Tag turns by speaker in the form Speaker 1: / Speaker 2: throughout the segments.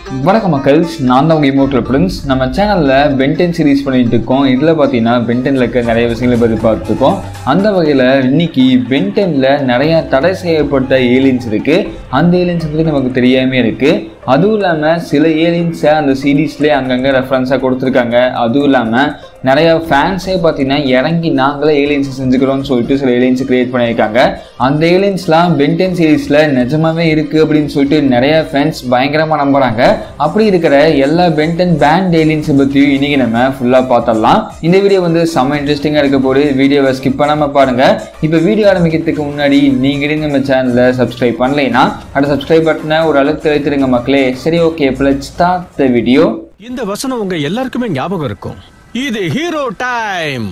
Speaker 1: வணக்கம் மக்கள் நான் தான் உங்கள் இமோட்டல் பிரின்ஸ் நம்ம சேனலில் பென்டென் சீரிஸ் பண்ணிட்டு இருக்கோம் இதில் பார்த்தீங்கன்னா பென்டெனில் இருக்க நிறைய விஷயங்களை பற்றி பார்த்துருக்கோம் அந்த வகையில் இன்னைக்கு பென்டெனில் நிறைய தடை செய்யப்பட்ட ஏலியன்ஸ் இருக்குது அந்த ஏலியன்ஸ் பற்றி நமக்கு தெரியாமே இருக்குது அதுவும் இல்லாமல் சில ஏலியன்ஸை அந்த சீரீஸ்லேயே அங்கங்கே ரெஃபரன்ஸாக கொடுத்துருக்காங்க அதுவும் இல்லாமல் நிறைய ஃபேன்ஸே பார்த்தீங்கன்னா இறங்கி நாங்களே ஏலியன்ஸை செஞ்சுக்கிறோம்னு சொல்லிட்டு சில ஏலியன்ஸ் கிரியேட் பண்ணியிருக்காங்க அந்த ஏலியன்ஸ்லாம் பென்டென் சீரீஸில் நிஜமாவே இருக்குது அப்படின்னு சொல்லிட்டு நிறைய ஃபேன்ஸ் பயங்கரமாக நம்புகிறாங்க அப்படி இருக்கிற எல்லா பென்டென் பேண்ட் ஏலியன்ஸை பற்றியும் இன்னைக்கு நம்ம ஃபுல்லாக பார்த்தரலாம் இந்த வீடியோ வந்து செம்ம இன்ட்ரெஸ்டிங்காக இருக்க போது வீடியோவை ஸ்கிப் பண்ணாமல் பாருங்கள் இப்போ வீடியோ ஆரம்பிக்கிறதுக்கு முன்னாடி நீங்கள் நம்ம சேனலை சப்ஸ்கிரைப் பண்ணலைன்னா அந்த சப்ஸ்கிரைப் பட்டனை ஒரு அளவுக்கு தெரிவித்துருங்க மக்களே சரி okay let's start the video
Speaker 2: இந்த வசனம் உங்க எல்லாருக்குமே ஞாபகம் இருக்கும் இது hero time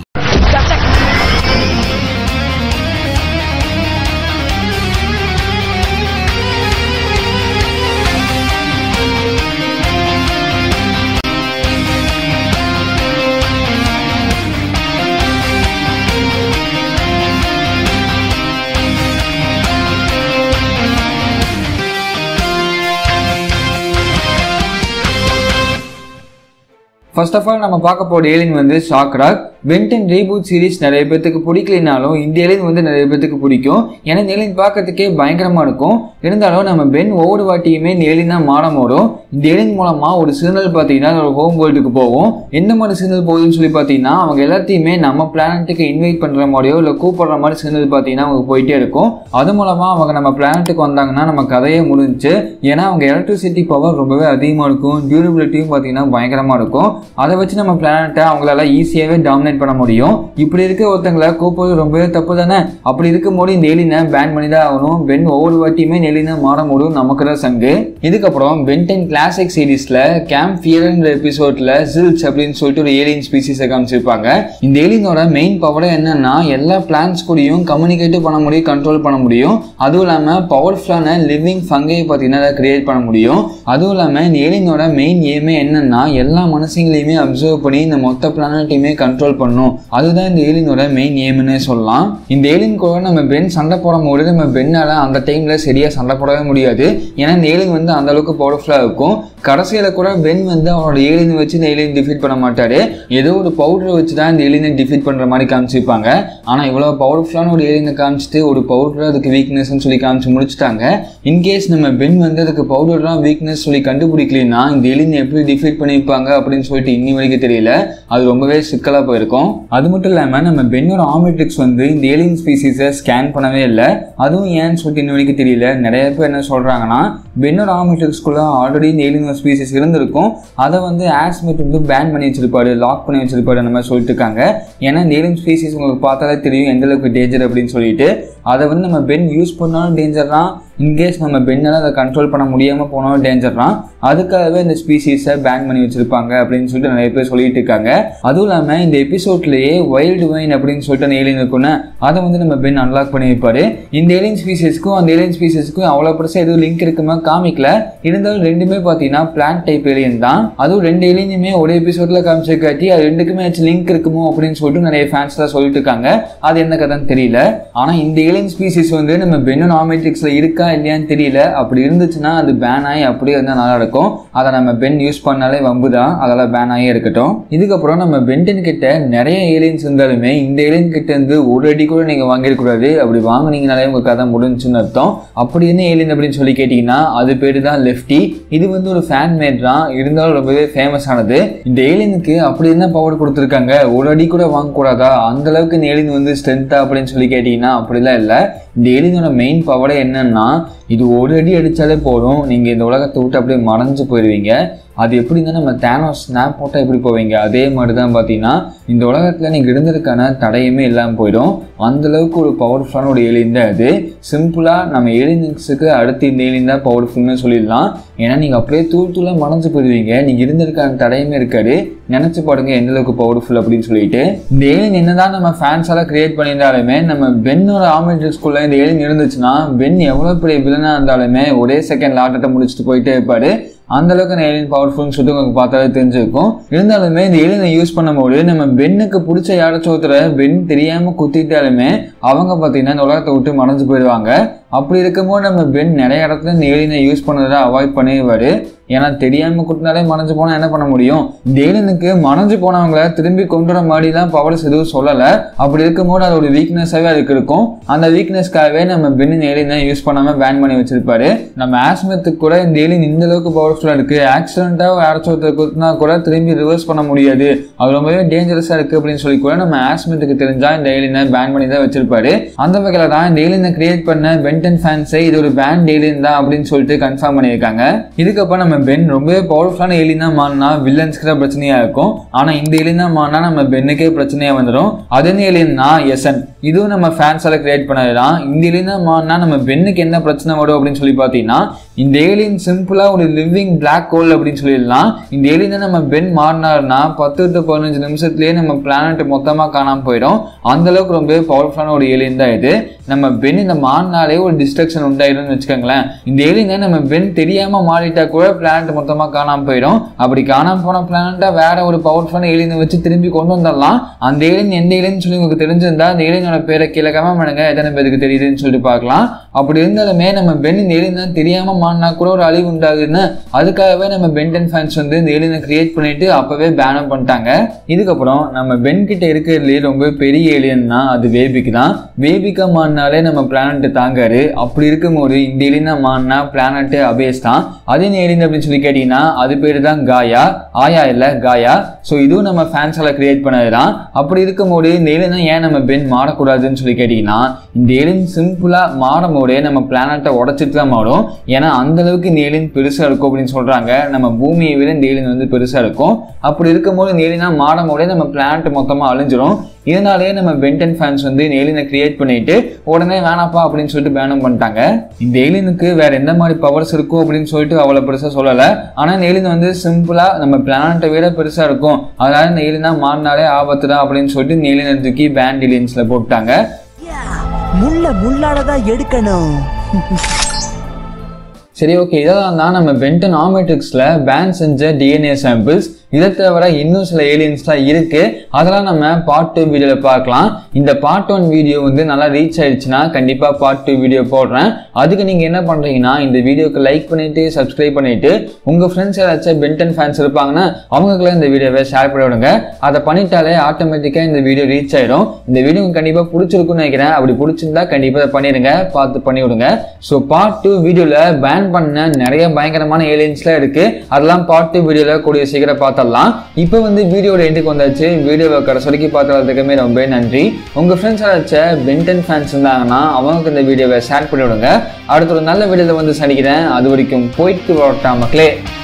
Speaker 1: first of all நம்ம பார்க்க போகிற ஏலியன் வந்து ஷாக்ராக் பென்டன் ரீபூட் சீரிஸ் நிறைய பேத்துக்கு பிடிக்கலைனாலும் இந்த ஏலியன் வந்து நிறைய பேத்துக்கு பிடிக்கும் ஏன்னா இந்த ஏலியன் பார்க்கறதுக்கே பயங்கரமாக இருக்கும் இருந்தாலும் நம்ம பென் ஒவ்வொரு வாட்டியுமே இந்த ஏலியன் தான் மாற போடும் இந்த ஏலியன் மூலமாக ஒரு சிக்னல் பார்த்தீங்கன்னா ஒரு ஹோம் வேர்ல்டுக்கு போகும் எந்த மாதிரி சிக்னல் போகுதுன்னு சொல்லி பார்த்தீங்கன்னா அவங்க எல்லாத்தையுமே நம்ம பிளானட்டுக்கு இன்வைட் பண்ணுற மாதிரியோ இல்லை கூப்பிடுற மாதிரி சிக்னல் பார்த்தீங்கன்னா அவங்க போயிட்டே இருக்கும் அது மூலமாக அவங்க நம்ம பிளானட்டுக்கு வந்தாங்கன்னா நம்ம கதையே முடிஞ்சுச்சு ஏன்னா அவங்க எலக்ட்ரிசிட்டி பவர் ரொம்பவே அதிகமாக இருக்கும் டியூரபிலிட்டியும் பார்த்தீங்கன்னா பயங்கரமாக இருக்கும் அதை வச்சு நம்ம பிளானட்டை அவங்களால ஈஸியாகவே டாமினேட் பண்ண முடியும் இப்படி இருக்க ஒருத்தங்களை கூப்பிடுறது ரொம்பவே தப்பு தானே அப்படி இருக்கும்போது இந்த ஏலியனை பேன் பண்ணி தான் ஆகணும் பென் ஒவ்வொரு வாட்டியுமே இந்த ஏலியனை மாற முடியும் நமக்கு தான் சங்கு இதுக்கப்புறம் பென்டென் கிளாசிக் சீரீஸில் கேம்ப் ஃபியர்ன்ற எபிசோட்ல ஜில்ஸ் அப்படின்னு சொல்லிட்டு ஒரு ஏலியன் ஸ்பீசிஸை காமிச்சிருப்பாங்க இந்த ஏலியனோட மெயின் பவரே என்னன்னா எல்லா பிளான்ஸ் கூடயும் கம்யூனிகேட் பண்ண முடியும் கண்ட்ரோல் பண்ண முடியும் அதுவும் இல்லாமல் பவர்ஃபுல்லான லிவிங் ஃபங்கை பார்த்தீங்கன்னா அதை கிரியேட் பண்ண முடியும் அதுவும் இல்லாமல் இந்த ஏலியனோட மெயின் ஏமே என்னன்னா எல்லா மனுஷங்களையுமே அப்சர்வ் பண்ணி இந்த மொத்த பிளானட்டையுமே கண்ட்ரோல் பண்ணும் அதுதான் இந்த ஏலியனோட மெயின் ஏம்னே சொல்லலாம் இந்த ஏலியன் கூட நம்ம பென் சண்டை போடும் போது நம்ம பெண்ணால அந்த டைம்ல சரியா சண்டை போடவே முடியாது ஏன்னா இந்த ஏலியன் வந்து அந்த அளவுக்கு பவர்ஃபுல்லாக இருக்கும் கடைசியில் கூட பென் வந்து அவனோட ஏலியனை வச்சு இந்த ஏலியன் டிஃபீட் பண்ண மாட்டாரு ஏதோ ஒரு பவுடரை வச்சு தான் இந்த ஏலியனை டிஃபீட் பண்ணுற மாதிரி காமிச்சிருப்பாங்க ஆனால் இவ்வளோ பவர்ஃபுல்லான ஒரு ஏலியனை காமிச்சிட்டு ஒரு பவுடர் அதுக்கு வீக்னஸ்னு சொல்லி காமிச்சு முடிச்சிட்டாங்க இன்கேஸ் நம்ம பென் வந்து அதுக்கு பவுடர்லாம் வீக்னஸ் சொல்லி கண்டுபிடிக்கலனா இந்த ஏலியனை எப்படி டிஃபீட் பண்ணியிருப்பாங்க அப்படின்னு சொல்லிட்டு இன்னி வரைக்கும் தெரியல அது ரொம்பவே சிக்கலாக போயிருக்கும் அது மட்டும் இல்லாமல் நம்ம பென்னோட ஆமெட்ரிக்ஸ் வந்து இந்த ஏலியன் ஸ்பீசிஸை ஸ்கேன் பண்ணவே இல்லை அதுவும் ஏன்னு சொல்லிட்டு இன்ன வரைக்கும் தெரியல நிறைய பேர் என்ன சொல்கிறாங்கன்னா பென்னோட ஆமெட்ரிக்ஸ்குள்ளே ஆல்ரெடி இந்த ஏலியன் ஸ்பீசிஸ் இருந்திருக்கும் அதை வந்து ஆஸ்மெட் வந்து பேன் பண்ணி வச்சிருப்பாரு லாக் பண்ணி வச்சிருப்பாரு அந்த மாதிரி சொல்லிட்டு இருக்காங்க ஏன்னா இந்த ஏலியன் ஸ்பீசிஸ் உங்களுக்கு பார்த்தாலே தெரியும் எந்த அளவுக்கு டேஞ்சர் அப்படின்னு சொல்லிட்டு அதை வந்து நம்ம பென் யூஸ் பண்ணாலும் டேஞ்சர் தான் இன்கேஸ் நம்ம பெண்ணால் அதை கண்ட்ரோல் பண்ண முடியாமல் போனாலும் டேஞ்சர் தான் அதுக்காகவே இந்த ஸ்பீசிஸை பேன் பண்ணி வச்சிருப்பாங்க அப்படின்னு சொல்லிட்டு நிறைய பேர் சொல்லிட்டு இருக்காங்க அதுவும் இல்லாமல் இந்த எபிசோட்லேயே வைல்டு வைன் அப்படின்னு சொல்லிட்டு அந்த ஏலியன் இருக்குன்னு அதை வந்து நம்ம பென் அன்லாக் பண்ணி வைப்பாரு இந்த ஏலியன் ஸ்பீசிஸ்க்கும் அந்த ஏலியன் ஸ்பீசிஸ்க்கும் அவ்வளோ பெருசாக எதுவும் லிங்க் இருக்குமா காமிக்கல இருந்தாலும் ரெண்டுமே பார்த்தீங்கன்னா பிளான் டைப் ஏலியன் தான் அதுவும் ரெண்டு ஏலியனுமே ஒரே எபிசோட்ல காமிச்சிருக்காட்டி அது ரெண்டுக்குமே லிங்க் இருக்குமோ அப்படின்னு சொல்லிட்டு நிறைய ஃபேன்ஸ்லாம் சொல்லிட்டு இருக்காங்க அது என்ன கதைன்னு தெரியல ஆனால் இந்த ஏலியன் ஸ்பீசிஸ் வந்து நம்ம பென்னு நாமெட்ரிக்ஸில் இருக்கா இல்லையான்னு தெரியல அப்படி இருந்துச்சுன்னா அது பேன் ஆகி அப்படியே இருந்தால் நல்லா இருக்கும் அதை நம்ம பென் யூஸ் பண்ணாலே வம்பு தான் அதெல்லாம் பேன் ஆகி இருக்கட்டும் இதுக்கப்புறம் நம்ம பென்டன் கிட்ட நிறைய ஏலியன்ஸ் இருந்தாலுமே இந்த ஏலியன் கிட்ட இருந்து ஒரு அடி கூட நீங்கள் வாங்கிடக்கூடாது அப்படி வாங்குனீங்கனாலே உங்கள் கதை முடிஞ்சுன்னு அர்த்தம் அப்படி என்ன ஏலியன் அப்படின்னு சொல்லி கேட்டிங்கன்னா அது பேர் தான் லெஃப்டி இது வந்து ஒரு ஃபேன் மேட் தான் இருந்தாலும் ரொம்பவே ஃபேமஸ் ஆனது இந்த ஏலியனுக்கு அப்படி என்ன பவர் கொடுத்துருக்காங்க ஒரு அடி கூட வாங்கக்கூடாதா அந்த அளவுக்கு இந்த ஏலியன் வந்து ஸ்ட்ரென்த்தா அப்படின்னு சொல்லி கேட்டிங்கன்னா அப்படிலாம் இல்லை இந்த ஏலியனோட மெயின் பவரே என்னன்னா இது ஒரு அடி அடித்தாலே போதும் நீங்கள் இந்த உலகத்தை விட்டு அப்படியே மறைஞ்சு போயிடுவீங்க அது எப்படின்னா நம்ம தேனோஸ் ஸ்னாப் போட்டால் எப்படி போவீங்க அதே மாதிரி தான் பார்த்தீங்கன்னா இந்த உலகத்தில் நீங்கள் இருந்ததுக்கான தடையுமே இல்லாமல் போயிடும் அந்தளவுக்கு ஒரு பவர்ஃபுல்லான ஒரு ஏலியன் தான் அது சிம்பிளாக நம்ம ஏலியன்ஸுக்கு அடுத்து இந்த ஏலியன் தான் பவர்ஃபுல்னு சொல்லிடலாம் ஏன்னா நீங்கள் அப்படியே தூள் தூளாக மறைஞ்சு போயிடுவீங்க நீங்கள் இருந்திருக்கான தடையுமே இருக்காது நினச்சி பாருங்க எந்த அளவுக்கு பவர்ஃபுல் அப்படின்னு சொல்லிட்டு இந்த ஏலியன் என்னதான் நம்ம ஃபேன்ஸால கிரியேட் பண்ணியிருந்தாலுமே நம்ம பென்னோட ஆமெட்ரிக்ஸ்குள்ள இந்த ஏலியன் இருந்துச்சுன்னா பென் எவ்வளோ பெரிய வில்லனாக இருந்தாலுமே ஒரே செகண்ட் லாட்டத்தை முடிச்சுட்டு போயிட்டே இருப்பாரு அந்த அளவுக்கு அந்த ஏலியன் பவர்ஃபுல்னு சொல்லிட்டு உங்களுக்கு பார்த்தாலே தெரிஞ்சிருக்கும் இருந்தாலுமே இந்த ஏலியனை யூஸ் பண்ணும்போது நம்ம பென்னுக்கு பிடிச்ச யாராச்சும் ஒருத்தரை பென் தெரியாம குத்திட்டாலுமே அவங்க பார்த்தீங்கன்னா இந்த உலகத்தை விட்டு மறைஞ்சு போயிடுவாங்க அப்படி இருக்கும்போது நம்ம பென் நிறைய இடத்துல இந்த ஏலியனை யூஸ் பண்ணதை அவாய்ட் பண்ணிடுவாரு ஏன்னா தெரியாம குட்டினாலே மறைஞ்சு போனா என்ன பண்ண முடியும் இந்த ஏலியனுக்கு மறைஞ்சு போனவங்கள திரும்பி கொண்டு வர மாதிரி தான் பவர்ஸ் எதுவும் சொல்லலை அப்படி இருக்கும்போது அதோட வீக்னஸாகவே அதுக்கு இருக்கும் அந்த வீக்னஸ்க்காகவே நம்ம பென்னின் ஏலியனை யூஸ் பண்ணாம பேன் பண்ணி வச்சிருப்பாரு நம்ம ஆஸ்மத்துக்கு கூட இந்த ஏலியன் இந்த அளவுக்கு பவர்ஃபுல்லாக இருக்கு ஆக்சிடென்ட்டாக யாராச்சும் ஒருத்தர் குத்துனா கூட திரும்பி ரிவர்ஸ் பண்ண முடியாது அது ரொம்பவே டேஞ்சரஸாக இருக்கு அப்படின்னு சொல்லி கூட நம்ம ஆஸ்மத்துக்கு தெரிஞ்சா இந்த ஏலியனை பேன் பண்ணி தான் வச்சிருப்பாரு அந்த வகையில் தான் இந்த ஏலியனை கிரியேட் பண்ண பென்டன் ஃபேன்ஸை இது ஒரு பேன் ஏலியன் தான் அப்படின்னு சொல்லிட்டு கன்ஃபார்ம் பண்ணியிருக்காங்க இதுக்கப்புறம் நம்ம பென் ரொம்பவே பவர்ஃபுல்லான ஏலியன் தான் மாறினா வில்லன்ஸ்க்கு தான் பிரச்சனையா இருக்கும் ஆனா இந்த ஏலியன் தான் மாறினா நம்ம பென்னுக்கே பிரச்சனையா வந்துடும் அது என்ன ஏலியன்னா எசன் இதுவும் நம்ம ஃபேன்ஸால கிரியேட் பண்ணது தான் இந்த ஏலியன் தான் மாறினா நம்ம பென்னுக்கு என்ன பிரச்சனை வரும் அப்படின்னு சொல்லி பார்த்தீங்கன்னா இந்த ஏலியன் சிம்பிளா ஒரு லிவிங் பிளாக் ஹோல் அப்படின்னு சொல்லிடலாம் இந்த ஏலியன் நம்ம பென் மாறினார்னா பத்து டு பதினஞ்சு நிமிஷத்துலயே நம்ம பிளானட் மொத்தமா காணாம போயிடும் அந்த அளவுக்கு ரொம்ப பவர்ஃபுல்லான ஒரு ஏலியன் தான் இது நம்ம பென் இந்த மாறினாலே ஒரு டிஸ்ட்ரக்ஷன் உண்டாயிரும்னு வச்சுக்கோங்களேன் இந்த ஏலியனை நம்ம பென் தெரியாம மாறிட்டா கூட பிளானட் மொத்தமா காணாம போயிடும் அப்படி காணாம போன பிளானட்டா வேற ஒரு பவர்ஃபுல்லான ஏலியனை வச்சு திரும்பி கொண்டு வந்துடலாம் அந்த ஏலியன் எந்த ஏலியன் சொல்லி உங்களுக்கு தெரிஞ்சிருந்தா அந்த ஏலியனோட பேரை கீழே கமெண்ட் பண்ணுங்க எத்தனை பேருக்கு தெரியுதுன்னு சொல்லிட்டு பார்க்கலாம் அப்படி இருந்தாலுமே நம்ம பென் இந்த ஏலியன் தான் தெரியாம மாறினா கூட ஒரு அழிவு உண்டாகுதுன்னு அதுக்காகவே நம்ம பென்டன் ஃபேன்ஸ் வந்து இந்த ஏலியனை கிரியேட் பண்ணிட்டு அப்பவே பேனம் பண்ணிட்டாங்க இதுக்கப்புறம் நம்ம பென் கிட்ட இருக்கிறதுலேயே ரொம்ப பெரிய ஏலியன்னா அது வேபிக்கு தான் வேபிக்கா மாறினாலே நம்ம பிளானட் தாங்காரு அப்படி இருக்கும்போது இந்த ஏலியனா மாறினா பிளானட் அபேஸ் தான் அதே ஏலியன் அப்படின்னு சொல்லி கேட்டீங்கன்னா அது பேர் தான் காயா ஆயா இல்லை காயா ஸோ இதுவும் நம்ம ஃபேன்ஸால கிரியேட் பண்ணது தான் அப்படி இருக்கும்போது இந்த ஏலியனை ஏன் நம்ம பென் மாறக்கூடாதுன்னு சொல்லி கேட்டீங்கன்னா இந்த ஏலியன் சிம்பிளா மாறும் போதே நம்ம பிளானட்டை உடச்சிட்டு தான் மாறும் ஏன்னா அந்த அளவுக்கு இந்த ஏலியன் பெருசா இருக்கும் அப்படின்னு சொல்றாங்க நம்ம பூமியை விட இந்த ஏலியன் வந்து பெருசா இருக்கும் அப்படி இருக்கும்போது இந்த ஏலியனா மாறும் போதே நம்ம பிளானட் மொத்தமா அழிஞ்சிரும் இதனாலேயே நம்ம பென்டன் ஃபேன்ஸ் வந்து இந்த ஏலியனை கிரியேட் பண்ணிட்டு உடனே வேணாப்பா அப்படின்னு சொல்லிட்டு பேனும் பண்ணிட்டாங்க இந்த ஏலியனுக்கு வேற எந்த மாதிரி பவர்ஸ் இருக்கும் அப்படின்னு சொல்லிட்டு அவ்வளோ பெருசாக சொல்லலை ஆனால் இந்த ஏலியன் வந்து சிம்பிளா நம்ம பிளானட்டை விட பெருசா இருக்கும் அதனால இந்த ஏலியனா மாறினாலே ஆபத்து தான் அப்படின்னு சொல்லிட்டு இந்த ஏலியனை தூக்கி பேண்ட் ஏலியன்ஸ்ல போட்டாங்க
Speaker 3: முள்ள முள்ளாலதான் எடுக்கணும்
Speaker 1: சரி ஓகே இதெல்லாம் தான் நம்ம பென்டன் ஆமெட்ரிக்ஸில் பேன் செஞ்ச டிஎன்ஏ சாம்பிள்ஸ் இதை தவிர இன்னும் சில ஏலியன்ஸ்லாம் இருக்கு அதெல்லாம் நம்ம பார்ட் டூ வீடியோவில் பார்க்கலாம் இந்த பார்ட் ஒன் வீடியோ வந்து நல்லா ரீச் ஆயிடுச்சுன்னா கண்டிப்பாக பார்ட் டூ வீடியோ போடுறேன் அதுக்கு நீங்கள் என்ன பண்ணுறீங்கன்னா இந்த வீடியோக்கு லைக் பண்ணிட்டு சப்ஸ்கிரைப் பண்ணிட்டு உங்கள் ஃப்ரெண்ட்ஸ் யாராச்சும் பென்டன் ஃபேன்ஸ் இருப்பாங்கன்னா அவங்களுக்குலாம் இந்த வீடியோவை ஷேர் பண்ணி விடுங்க அதை பண்ணிட்டாலே ஆட்டோமேட்டிக்காக இந்த வீடியோ ரீச் ஆயிடும் இந்த வீடியோ உங்களுக்கு கண்டிப்பாக பிடிச்சிருக்குன்னு நினைக்கிறேன் அப்படி பிடிச்சிருந்தா கண்டிப்பாக அதை பண்ணிடுங்க பார்த்து பண்ணி விடுங்க ஸோ பார்ட் டூ வீடியோவில் பேன் பண்ண நிறைய பயங்கரமான ஏலியன்ஸ்லாம் இருக்கு அதெல்லாம் பார்ட் டூ வீடியோவில் கூடிய சீக்கிரம் பார்த்தலாம் இப்போ வந்து வீடியோட எண்டுக்கு வந்தாச்சு வீடியோவை கடைசி வரைக்கும் பார்த்ததுக்குமே ரொம்ப நன்றி உங்கள் ஃப்ரெண்ட்ஸ் யாராச்சும் பென்டன் ஃபேன்ஸ் இருந்தாங்கன்னா அவங்களுக்கு இந்த வீடியோவை ஷேர் பண்ணி விடுங்க அடுத்த ஒரு நல்ல வீடியோவில் வந்து சந்திக்கிறேன் அது வரைக்கும் போயிட்டு வரட்டா மக்களே